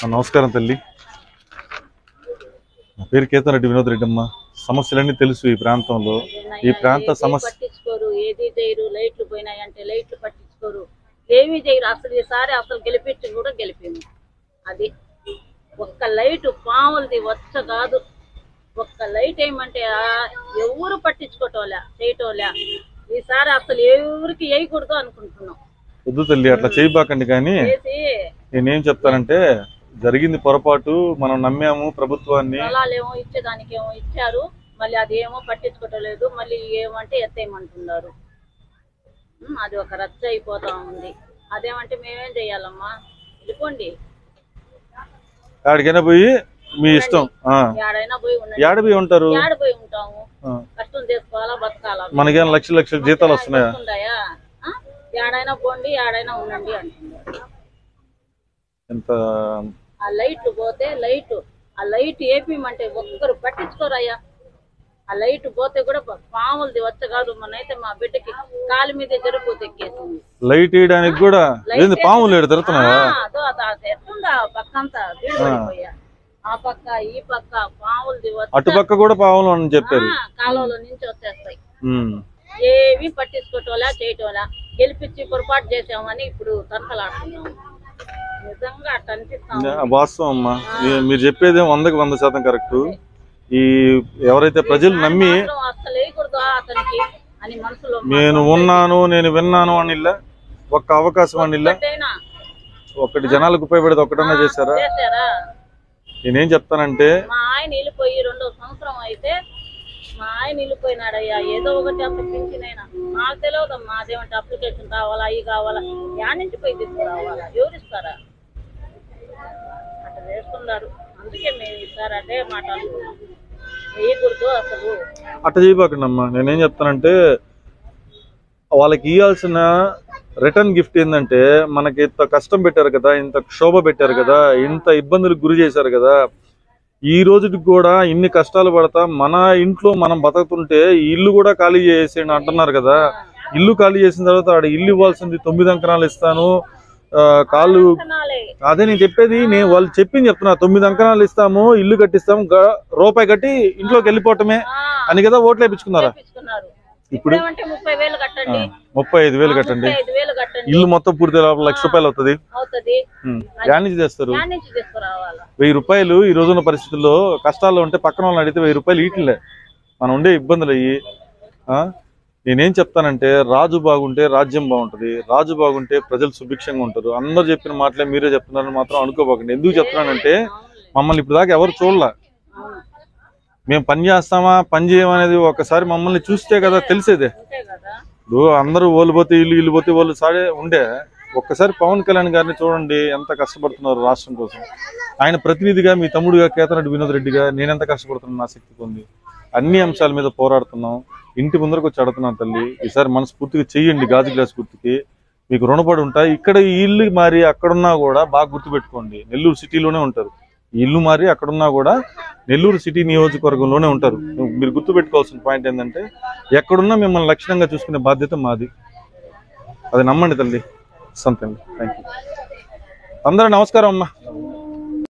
ఆ, నమస్కారం తల్లి నా పేరు కేతన్ రెడ్డి వినోద్ రెడ్డి అమ్మ సమస్యలన్నీ తెలుసు ఈ ప్రాంతంలో ఈ ప్రాంత ఏది సమస్య పట్టించుకోరు ఏది చేయరు లైట్లు పోయినాయంటే లైట్లు పట్టించుకోరు ఏమీ చేయరు అసలు ఈసారి అసలు గెలిపించి కూడా గెలిపాము అది ఒక్క లైట్ పాములది వచ్చ కాదు ఒక్క లైట్ ఏమంటే ఆ ఎవరు పట్టించుకోవటోలే చేయటోలే ఈసారి అసలు ఎవరికి వేయకూడదు అనుకుంటున్నాం వద్దు తల్లి అట్లా చేయబాకండి కానీ చేసి నేనేం చెప్తానంటే జరిగింది పొరపాటు మనం నమ్మాము ప్రభుత్వాన్ని స్థలాలేమో ఇచ్చేదానికి ఏమో ఇచ్చారు మళ్ళీ అది ఏమో పట్టించుకోవటం లేదు మళ్ళీ ఏమంటే ఎత్తేయమంటున్నారు ఉమ్, అది ఒక రచ్చ అయిపోతా ఉంది అదేమంటే మేమేం చెయ్యాలమ్మా వెళ్ళిపోండి ఆడికైనా పోయి మీ ఇష్టం ఆ. ఏడైనా పోయి ఉండండి ఏడ పోయి ఉంటారు ఏడ పోయి ఉంటాము ఆ. కష్టం చేసుకోవాలా బతకాలా మనకేం లక్షల లక్షల జీతాలు వస్తున్నాయా వస్తుందాయా ఆ? ఏడైనా పోండి ఏడైనా ఉండండి అంటున్నారు ఎంత ఆ లైట్లు పోతే లైట్ ఆ లైట్ ఏపీమంటే ఒక్కరు పట్టించుకోరయ్యా ఆ లైట్ పోతే కూడా పా- పాములది వచ్చ కాదు మనైతే మా బిడ్డకి కాలు మీద జరుపు ఎక్కేసింది లైట్ వేయడానికి కూడా ఏంది పాములు ఏడు తిరుగుతున్నాయా ఆ, అదో అది అది ఎట్లుందా ఆ పక్కంతా వీడు పడిపోయా ఆ పక్క ఈ పక్క పాములది వచ్చ అటుపక్క కూడా పాములు అని చెప్పారు ఆ, కాలువలో నుంచి వచ్చేస్తాయి ఉమ్. ఏవి పట్టించుకోవటోలా చేయటోలా గెలిపించి పొరపాటు చేసామని ఇప్పుడు తనకలాడుతున్నాం నిజంగా అట్ట అనిపిస్తాం ఆ, వాస్తవం అమ్మా మీ- మీరు చెప్పేది వందకి వంద శాతం కరెక్ట్ ఈ ఎవరైతే ప్రజలు నమ్మి మాత్రం అసలు వేయకూడదు అతనికి అని మనసులో నేను ఉన్నాను నేను విన్నాను అని ఇలా ఒక్క అవకాశం అని ఇలా ఒక్కటైనా ఒకటి జనాలకు ఉపయోగపడేది ఒకటన్నా చేశారా చేశారా నేనేం చెప్తానంటే మా ఆయన వెళ్ళిపోయి రెండో సంవత్సరం అయితే మా ఆయన వెళ్ళిపోయినాడయ్యా ఏదో ఒకటి అంత పింఛనైనా నాకు తెలియదమ్మా అదేమంటే అప్లికేషన్ కావాలా అవి కావాలా యా నుంచి పోయి తీసుకురావాలా ఎవరు ఇస్తారా అట్లా చేస్తున్నారు అందుకే మేము ఈసారి అదే మాట అనుకున్నాం వేయకూడదు అసలు అట్ట చేయబాకండి అమ్మా నేనేం చెప్తానంటే వాళ్ళకి ఇవ్వాల్సిన రిటర్న్ గిఫ్ట్ ఏంటంటే మనకి ఇంత కష్టం పెట్టారు కదా ఇంత క్షోభ పెట్టారు కదా ఇంత ఇబ్బందులకు గురి చేశారు కదా ఈ రోజుకి కూడా ఇన్ని కష్టాలు పడతా మన ఇంట్లో మనం బతుకుతుంటే ఈ ఇల్లు కూడా ఖాళీ చేసేయండి అంటున్నారు కదా ఇల్లు ఖాళీ చేసిన తర్వాత ఆడ ఇల్లు ఇవ్వాల్సింది తొమ్మిది అంకణాలు ఇస్తాను ఆ, కాళ్ళు అంకణాలే. అదే నేను చెప్పేది నేను వాళ్ళు చెప్పింది చెప్తున్నా తొమ్మిది అంకణాలు ఇస్తాము ఇల్లు కట్టిస్తాము గ- రూపాయి కట్టి ఇంట్లోకి వెళ్ళిపోవటమే ఆ, అని కదా ఓట్లు వేయించుకున్నారా చేపించుకున్నారు ఇప్పుడు ఏమంటే ముప్పై వేలు కట్టండి ముప్పై ఐదు వేలు కట్టండి ముప్పై ఐదు వేలు కట్టండి ఇల్లు మొత్తం పూర్తి లోపల లక్ష రూపాయలు అవుతుంది అవుతుంది యాడ్ నుంచి తెస్తారు యాడ్ నుంచి తీసుకురావాలా వెయ్యి రూపాయలు ఈ రోజున్న పరిస్థితుల్లో కష్టాల్లో ఉంటే పక్కన వాళ్ళని అడిగితే వెయ్యి రూపాయలు ఇట్లే మనం ఉండే ఇబ్బందులు అయ్యి ఆ? నేనేం చెప్తానంటే రాజు బాగుంటే రాజ్యం బాగుంటది రాజు బాగుంటే ప్రజలు సుభిక్షంగా ఉంటారు అందరు చెప్పిన మాటలే మీరే చెప్తున్నారని మాత్రం అనుకోబోకండి ఎందుకు చెప్తున్నానంటే మమ్మల్ని ఇప్పుడు దాకా ఎవరు చూడలే అవును మేము పని చేస్తామా పని చేయమనేది ఒకసారి మమ్మల్ని చూస్తే కదా తెలిసేదే అంతే కదా ఇప్పుడు అందరూ ఓళ్ళు పోతే ఇల్లు ఇల్లు పోతే వాళ్ళు సాడే ఉండే ఒక్కసారి పవన్ కళ్యాణ్ గారిని చూడండి ఎంత కష్టపడుతున్నారు రాష్ట్రం కోసం ఆయన ప్రతినిధిగా మీ తమ్ముడుగా కేతనరెడ్డి వినోద్ రెడ్డిగా నేనెంత కష్టపడుతున్నాను నా శక్తి పొంది అన్ని అంశాల మీద పోరాడుతున్నాం ఇంటి ముందరకు వచ్చి అడుగుతున్నాను తల్లి ఈసారి మనస్ఫూర్తిగా చెయ్యండి గాజు గ్లాస్ గుర్తుకి మీకు రుణపడి ఉంటాయి ఇక్కడ ఈ ఇల్లు మారి అక్కడున్నా కూడా బాగా గుర్తుపెట్టుకోండి నెల్లూరు సిటీలోనే ఉంటారు ఈ ఇల్లు మారి అక్కడున్నా కూడా నెల్లూరు సిటీ నియోజకవర్గంలోనే ఉంటారు మీరు గుర్తుపెట్టుకోవాల్సిన పాయింట్ ఏంటంటే ఎక్కడున్నా మిమ్మల్ని లక్షణంగా చూసుకునే బాధ్యత మాది అది నమ్మండి తల్లి సంతండి థ్యాంక్ యూ అందరూ నమస్కారం అమ్మా